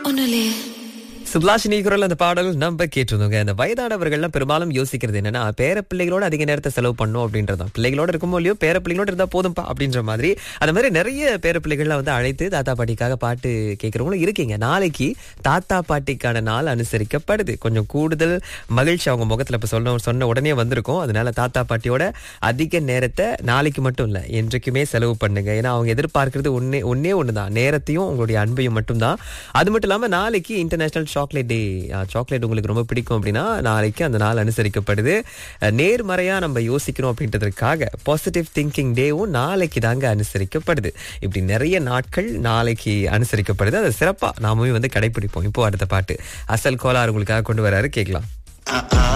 ஒன்றும் இல்லையே சுப்லாஷினி குரல் அந்த பாடல் நம்ம கேட்டிருந்தோங்க அந்த வயதானவர்கள்லாம் பெரும்பாலும் யோசிக்கிறது என்னன்னா பேர பிள்ளைகளோட அதிக நேரத்தை செலவு பண்ணும் அப்படின்றதான் பிள்ளைகளோட இருக்குமோ இல்லையோ பேர பிள்ளைகளோட இருந்தா போதும்பா அப்படின்ற மாதிரி அந்த மாதிரி நிறைய பேர பிள்ளைகள்லாம் வந்து அழைத்து தாத்தா பாட்டிக்காக பாட்டு கேட்கறவங்களும் இருக்கீங்க நாளைக்கு தாத்தா பாட்டிக்கான நாள் அனுசரிக்கப்படுது கொஞ்சம் கூடுதல் மகிழ்ச்சி அவங்க முகத்துல இப்ப சொன்ன சொன்ன உடனே வந்திருக்கும் அதனால தாத்தா பாட்டியோட அதிக நேரத்தை நாளைக்கு மட்டும் இல்ல என்றைக்குமே செலவு பண்ணுங்க ஏன்னா அவங்க எதிர்பார்க்கிறது ஒன்னே ஒன்னே ஒண்ணுதான் நேரத்தையும் உங்களுடைய அன்பையும் மட்டும்தான் அது மட்டும் இல்லாம நாளைக்கு இன்டர்நேஷனல் சாக்லேட் டே சாக்லேட் உங்களுக்கு ரொம்ப பிடிக்கும் அப்படின்னா நாளைக்கு அந்த நாள் அனுசரிக்கப்படுது அஹ், நேர்மறையா நம்ம யோசிக்கணும் அப்படின்றதுக்காக பாசிட்டிவ் திங்கிங் டேவும் நாளைக்கு தாங்க அனுசரிக்கப்படுது இப்படி நிறைய நாட்கள் நாளைக்கு அனுசரிக்கப்படுது அதை சிறப்பா நாமும் வந்து கடைபிடிப்போம் இப்போ அடுத்த பாட்டு அசல் கோலார் உங்களுக்காக கொண்டு வராரு கேட்கலாம்